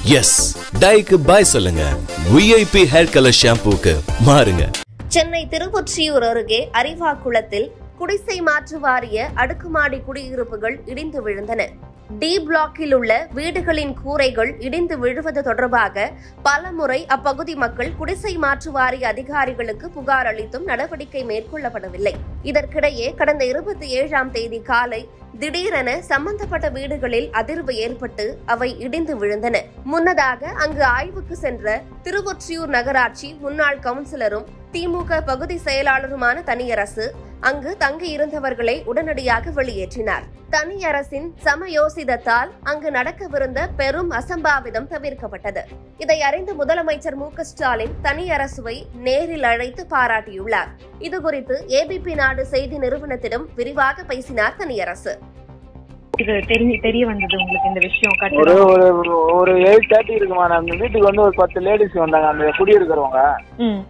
S டைக்கு bye சொல்லுங்க VIP hair colour ஷாம்பூக்கு மாறுங்க சென்னை திருவொற்றியூர் அருகே அரிவாக்குளத்தில் குடிசை மாற்று வாரிய அடுக்குமாடி குடியிருப்புகள் இடிந்து விழுந்தன டி பிளாக்கில் உள்ள வீடுகளின் கூரைகள் இடிந்து விழுவது தொடர்பாக பலமுறை அப்பகுதி மக்கள் குடிசை மாற்று வாரிய அதிகாரிகளுக்கு புகார் அளித்தும் நடவடிக்கை மேற்கொள்ளப்படவில்லை இதற்கிடையே கடந்த இருபத்தி ஏழாம் தேதி காலை திடீரென சம்பந்தப்பட்ட வீடுகளில் அதிர்வு ஏற்பட்டு அவை இடிந்து விழுந்தன முன்னதாக அங்கு ஆய்வுக்கு சென்ற திருவொற்றியூர் நகராட்சி முன்னாள் கவுன்சிலரும் திமுக பகுதி செயலாளருமான தனியரசு அங்கு தங்கியிருந்தவர்களை உடனடியாக வெளியேற்றினார் தனியரசின் சமயோசிதத்தால் அங்கு நடக்கவிருந்த பெரும் அசம்பாவிதம் தவிர்க்கப்பட்டது இதை அறிந்த முதலமைச்சர் மு க ஸ்டாலின் தனியரசுவை நேரில் அழைத்து பாராட்டியுள்ளார் இதுகுறித்து ஏபிபி நாடு செய்தி நிறுவனத்திடம் விரிவாக பேசினார் தனியரசு இது தெரிய தெரிய வந்தது உங்களுக்கு இந்த விஷயம் ஒரு கட்டடம் ஒரு ஒரு- ஒரு எயிட் தேர்ட்டி இருக்குமா அந்த வீட்டுக்கு வந்து ஒரு பத்து லேடிஸ் வந்தாங்க அந்த குடியிருக்கிறவங்க ம்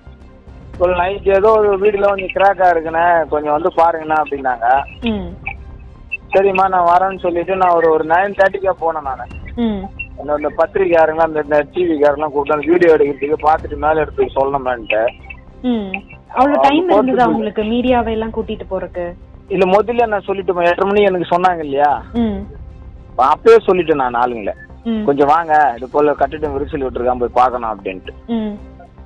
ஒரு நைட் ஏதோ ஒரு வீடுல கொஞ்சம் கிராக்கா இருக்குண்ணே கொஞ்சம் வந்து பாருங்கண்ணா அப்படின்னாங்க ம் சரிம்மா நான் வரேன்னு சொல்லிட்டு நான் ஒரு ஒரு நைன் தேர்ட்டிக்கா போனேன் நான் ம் அந்த அந்த பத்திரிக்கையாருங்க அந்த இந்த டிவிக்காரெல்லாம் கூப்பிட்டு அந்த வீடியோ எடுக்கிறதுக்கு பார்த்துட்டு மேலே எடுத்து சொல்லணுமேன்ட்டு ம் அவ்வளவு அவங்க டைம் போட்டு இருந்ததா உங்களுக்கு மீடியாவை எல்லாம் கூட்டிட்டு போறதுக்கு இல்ல முதல்ல நான் சொல்லிட்டு எட்டரை மணி எனக்கு சொன்னாங்க இல்லையா ம் அப்பயே சொல்லிட்டேன் நான் ஆளுங்கள ம் கொஞ்சம் வாங்க இது போல கட்டிடம் விரிசல் விட்டுருக்கான் போய் பார்க்கணும் அப்படின்ட்டு ம்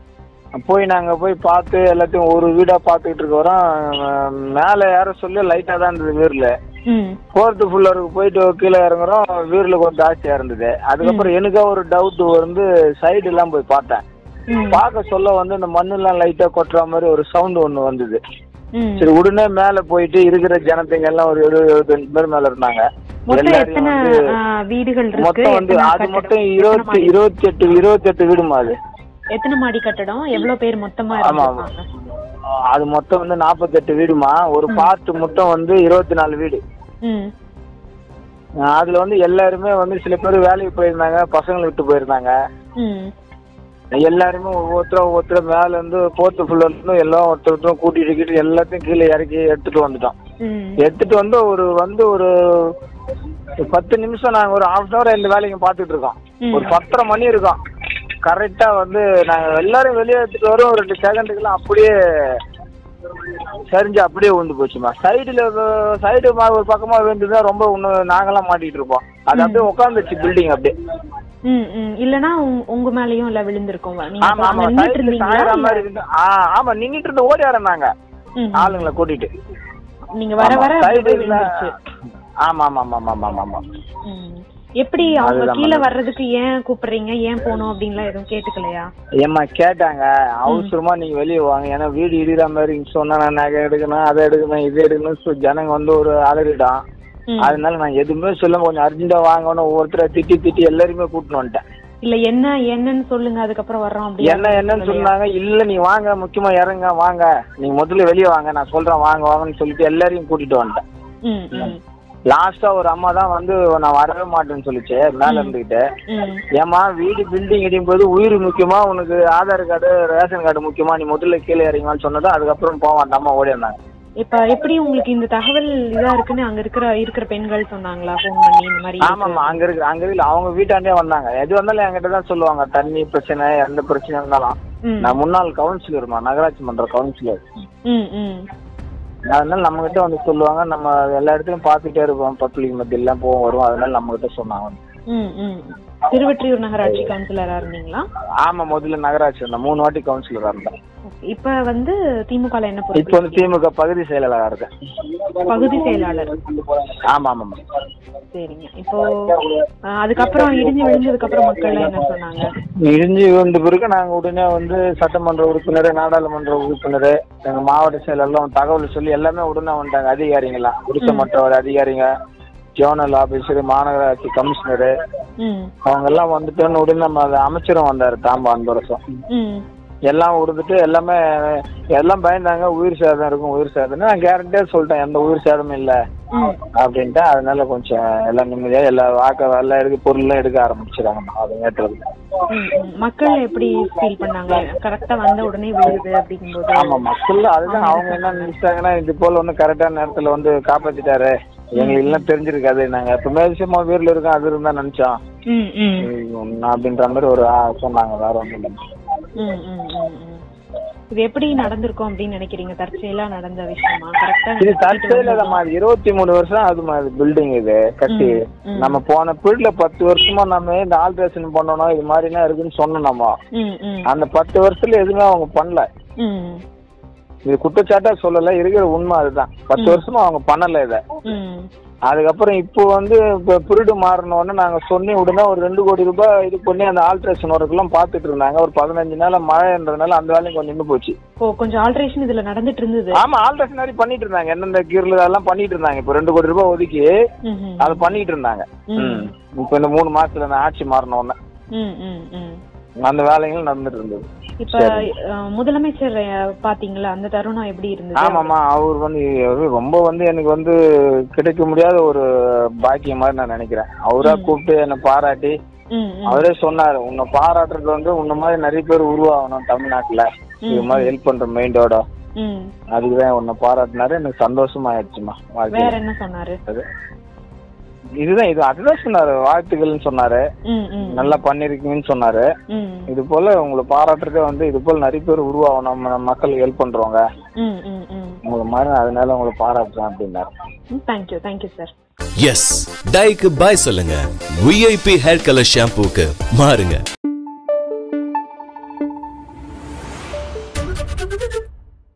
போய் நாங்க போய் பார்த்து எல்லாத்தையும் ஒரு வீடா பார்த்துக்கிட்டு இருக்கிறோம் மேலே யாரும் சொல்லி லைட்டா தான் இருந்தது வீர்ல ம் ஃபோர்த்து ஃபுல்லருக்கு போயிட்டு கீழே இறங்குறோம் வீர்ல கொஞ்சம் ஜாஸ்தியா இருந்தது அதுக்கப்புறம் எனக்கா ஒரு டவுட் வந்து சைடு எல்லாம் போய் பார்த்தேன் ம் பார்க்க சொல்ல வந்து இந்த மண்ணெல்லாம் லைட்டா கொட்டுற மாதிரி ஒரு சவுண்ட் ஒண்ணு வந்தது ம் சரி உடனே மேல போயிட்டு இருக்கிற ஜனத்தைங்க எல்லாம் ஒரு எழுபது எழுபத்தஞ்சு பேர் மேல இருந்தாங்க மொத்தம் எல்லாரையும் எத்தனை வந்து ஆ, வீடுகள் இருக்கு மொத்தம் வந்து எத்தனை அது கட்டடம்? மொத்தம் எத்தனை இருபத்தி மாடி? இருபத்தி எட்டு இருபத்தி எட்டு வீடுமா அது எத்தனை மாடி கட்டடம் எவ்வளவு பேர் மொத்தமா ஆமா, ஆமா. இருந்திருப்பாங்க அது மொத்தம் வந்து நாற்பத்தெட்டு வீடுமா ஒரு பார்ட் மொத்தம் வந்து இருபத்தி நாலு வீடு ம் அஹ் அதுல வந்து எல்லாருமே வந்து சில பேர் வேலைக்கு போயிருந்தாங்க பசங்களை விட்டு போயிருந்தாங்க ம் எல்லாருமே ஒவ்வொருத்தரும் ஒவ்வொருத்தரும் மேல இருந்து போர்த்து ஃபுல்ல இருந்து எல்லாம் ஒருத்தர் ஒருத்தரும் கூட்டிட்டு கீட்டிட்டு எல்லாத்தையும் கீழே இறக்கி எடுத்துட்டு வந்துட்டோம் ம் எடுத்துட்டு வந்து ஒரு வந்து ஒரு ஒரு பத்து நிமிஷம் நாங்க ஒரு ஹாஃப் அன் அவர் இந்த வேலைக்கு பார்த்துட்டு இருக்கோம் ம். ஒரு பத்தரை மணி இருக்கும் கரெக்டா வந்து நாங்க எல்லாரும் வெளியே எடுத்துட்டு வரோம் ஒரு ரெண்டு செகண்டுக்குலாம் அப்படியே சரிஞ்சு அப்படியே விழுந்து போச்சுமா சைடுல சைடு ஒரு பக்கமா விழுந்துதான் ரொம்ப இன்னும் நாங்கெல்லாம் மாட்டிட்டு இருப்போம் அது அப்படியே உட்காந்துச்சு பில்டிங் அப்படியே ம் ம் இல்லனா உங்க- உங்க மேலயும் இல்ல விழுந்திருக்கோம் நீங்க ஆமா அப்ப ஆமா அங்க நின்னுட்டு சைடுல இருந்தீங்களா சாயற இல்ல? மாதிரி இருந்து ஆ ஆமா நின்னுட்டு இருந்து ஓடி ஆரம்பினாங்க ம், ம். ஆளுங்களை கூட்டிட்டு நீங்க வர வர ஆமா, அப்படியே side ல- விழுந்துருச்சு ஆமா ஆமா ஆமா ஆமா ஆமா ஆமா ம். எப்படி அவங்க அதுதான் கீழே madam. வர்றதுக்கு ஏன் கூப்பிடுறீங்க ஏன் போகணும் அப்படின்லாம் எதுவும் கேட்டுக்கலையா ஏம்மா கேட்டாங்க அவசரமா நீங்க வெளியே வாங்க ஏன்னா வீடு இடிகிற மாதிரி சொன்னா நான் நகை எடுக்கணும் அதை எடுக்கணும் இது எடுக்கணும் so ஜனங்க வந்து ஒரு அலறிடும் ம். அதனால நான் எதுவுமே சொல்ல கொஞ்சம் அர்ஜென்ட்டா வாங்கணும் ஒவ்வொருத்தரை திட்டி திட்டி எல்லாருமே கூட்டின்னு வந்துட்டேன் இல்ல என்ன என்னன்னு சொல்லுங்க அதுக்கப்புறம் வர்றோம் அப்படி என்ன என்னன்னு சொன்னாங்க இல்ல நீ வாங்க முக்கியமா இறங்க வாங்க நீங்க முதல்ல வெளியே வாங்க நான் சொல்றேன் வாங்க வாங்கன்னு சொல்லிட்டு எல்லாரையும் கூட்டிட்டு வந்துட்டேன் ம் ம் லாஸ்டா ஒரு அம்மா தான் வந்து நான் வரவே மாட்டேன்னு சொல்லிச்சு மேல இருந்துகிட்டு ம் ஏமா வீடு பில்டிங் இடியும் போது உயிர் முக்கியமா உனக்கு ஆதார் கார்டு ரேஷன் கார்டு முக்கியமா நீ முதல்ல கீழே இறங்குவான்னு சொன்னதும் அதுக்கப்புறம் போவான் அந்த அம்மா ஓடி இருந்தாங்க இப்ப எப்படி உங்களுக்கு இந்த தகவல் இதா இருக்குன்னு அங்க இருக்கிற இருக்கிற பெண்கள் சொன்னாங்களா ஃபோன் பண்ணி இந்த மாதிரி இருக்கு? ஆமாம்மா அங்க இருக்கு அங்க இல்ல அவங்க வீட்டாண்டே வந்தாங்க எது வந்தாலும் என்கிட்ட தான் சொல்லுவாங்க தண்ணி பிரச்சனை எந்த பிரச்சனை இருந்தாலும் ம் நான் முன்னாள் கவுன்சிலர்மா நகராட்சி மன்ற கவுன்சிலர் ம் ம் அதனால நம்ம கிட்ட வந்து சொல்லுவாங்க நம்ம எல்லா இடத்துலயும் பார்த்துட்டே இருப்போம் பப்ளிக் மத்தியெல்லாம் போவோம் வரும் அதனால நம்ம கிட்ட சொன்னாங்க ம் ம் திருவெற்றியூர் நகராட்சி கவுன்சிலரா இருந்தீங்களா ஆமா முதல்ல நகராட்சி இருந்தேன் மூணு வாட்டி கவுன்சிலரா இருந்தேன் Okay. இப்ப வந்து திமுக ல என்ன இப்போ பொறுப்பு வந்து திமுக பகுதி செயலாளரா இருக்கேன் பகுதி செயலாளர் ஆமா ஆமாம்மா சரிங்க இப்போ அஹ், அதுக்கப்புறம் இடிஞ்சு விழுந்ததுக்கு அப்புறம் மக்கள் எல்லாம் என்ன சொன்னாங்க இடிஞ்சு விழுந்த பிறகு நாங்க உடனே வந்து சட்டமன்ற உறுப்பினர் நாடாளுமன்ற உறுப்பினர் எங்க மாவட்ட செயலர்லாம் தகவல் சொல்லி எல்லாமே உடனே வந்துட்டாங்க அதிகாரிங்களாம் குடிசமற்றவர் அதிகாரிங்க ஜோனல் ஆபீசர் மாநகராட்சி கமிஷனரு ம் அவங்க எல்லாம் வந்துட்டோன்னு உடனே நம்ம அது அமைச்சரும் வந்தாரு தாம்பா அந்த வருஷம் ம் எல்லாம் விடுந்துட்டு எல்லாமே எல்லாம் பயந்தாங்க உயிர் சேதம் இருக்கும் உயிர் சேதம்னு நான் கேரண்டியா சொல்லிட்டேன் எந்த உயிர் சேதமும் இல்லை ம் அப்படின்ட்டு அதனால கொஞ்சம் எல்லாம் நிம்மதியா எல்லா வாக்க எல்லாம் எடுக்க பொருள்லாம் எடுக்க ஆரம்பிச்சிடாங்க அது நேற்று ம், ம். மக்கள் எப்படி ஃபீல் பண்ணாங்க கரெக்டா வந்த உடனே விழுது அப்படிங்கும்போது ஆமா மக்கள் அதுதான் அவங்க என்ன நினைச்சிட்டாங்கன்னா இது போல ஒண்ணு கரெக்டான நேரத்துல வந்து காப்பாத்திட்டாரு எங்களுக்கு எல்லாம் தெரிஞ்சிருக்காது நாங்க எப்பவுமே விஷயமா வீர்ல இருக்கோம் அது இருந்தா நினைச்சோம் ம் ம் அப்படின்ற மாதிரி ஒரு ஆ, சொன்னாங்க வேற ஒன்றும் இல்லை ம், ம், ம், ம். இது எப்படி நடந்திருக்கும் அப்படின்னு நினைக்கிறீங்க தற்செயலா நடந்த விஷயமா கரெக்டா இது தற்செயல நம்ம இருபத்தி மூணு வருஷம் ஆகுதுமா இது பில்டிங் இது கட்டி நம்ம போன பீரியட்ல பத்து வருஷமா நம்ம இந்த ஆல்ட்ரேஷன் பண்ணணும் இது மாதிரிலாம் இருக்குன்னு சொன்னோம் நம்ம ம் ம் அந்த பத்து வருஷத்துல எதுவுமே அவங்க பண்ணல ம் இது குற்றச்சாட்டா சொல்லல இருக்கிற உண்மை அதுதான் பத்து வருஷமா அவங்க பண்ணல இதை ம் அதுக்கப்புறம் இப்போ வந்து இப்போ பிரிடு மாறினோடனே நாங்கள் சொன்னி உடனே ஒரு ரெண்டு கோடி ரூபாய் இது பண்ணி அந்த ஆல்ட்ரேஷன் ஒர்க்கெல்லாம் பார்த்துட்டு இருந்தாங்க ஒரு பதினஞ்சு நாள் மழைன்றதுனால அந்த வேலையும் கொஞ்சம் நின்று போச்சு ஓ கொஞ்சம் ஆல்ட்ரேஷன் இதுல நடந்துட்டு இருந்தது ஆமா ஆல்ட்ரேஷன் மாதிரி பண்ணிட்டு இருந்தாங்க எந்தெந்த கீரல் அதெல்லாம் பண்ணிட்டு இருந்தாங்க இப்போ ரெண்டு கோடி ரூபாய் ஒதுக்கி ம், ம். அதை பண்ணிட்டு இருந்தாங்க ம். ம். இப்போ இந்த மூணு மாசத்துல இந்த ஆட்சி மாறின உடனே ம், ம், ம். அந்த வேலைகள் நடந்துட்டு இருந்தது இப்ப அஹ், முதலமைச்சர் அஹ், பாத்தீங்களா அந்த தருணம் எப்படி இருந்தது ஆமாமா அவர் வந்து அவரு ரொம்ப வந்து எனக்கு வந்து கிடைக்க முடியாத ஒரு பாக்கியம் மாதிரி நான் நினைக்கிறேன் அவரா கூப்பிட்டு என்னை பாராட்டி ம், ம். அவரே சொன்னாரு உன்னை பாராட்டுறது வந்து உன்ன மாதிரி நிறைய பேர் உருவாகணும் தமிழ்நாட்டுல இது மாதிரி ஹெல்ப் பண்ற மைண்டோட ம். அதுக்குதான் உன்னை பாராட்டினாரு எனக்கு சந்தோஷமா ஆயிடுச்சுமா வேற வாழ்க்கையில என்ன சொன்னாரு அது. இதுதான் இது அதுதான் சொன்னாரு வாழ்த்துக்கள்னு சொன்னாரு ம், ம். நல்லா பண்ணிருக்கீங்கன்னு சொன்னாரு ம், இது போல உங்களை பாராட்டுறதே வந்து இது போல நிறைய பேர் உருவாகும் நம்ம நம்ம மக்களுக்கு ஹெல்ப் பண்றவங்க ம், ம், ம். உங்களை மாதிரி அதனால உங்களை பாராட்டுறேன் அப்படின்னாரு ம், தேங்க்யூ தேங்க்யூ சார் எஸ் டைக்கு பாய் சொல்லுங்க விஐபி ஹேர் கலர் ஷாம்பூக்கு மாறுங்க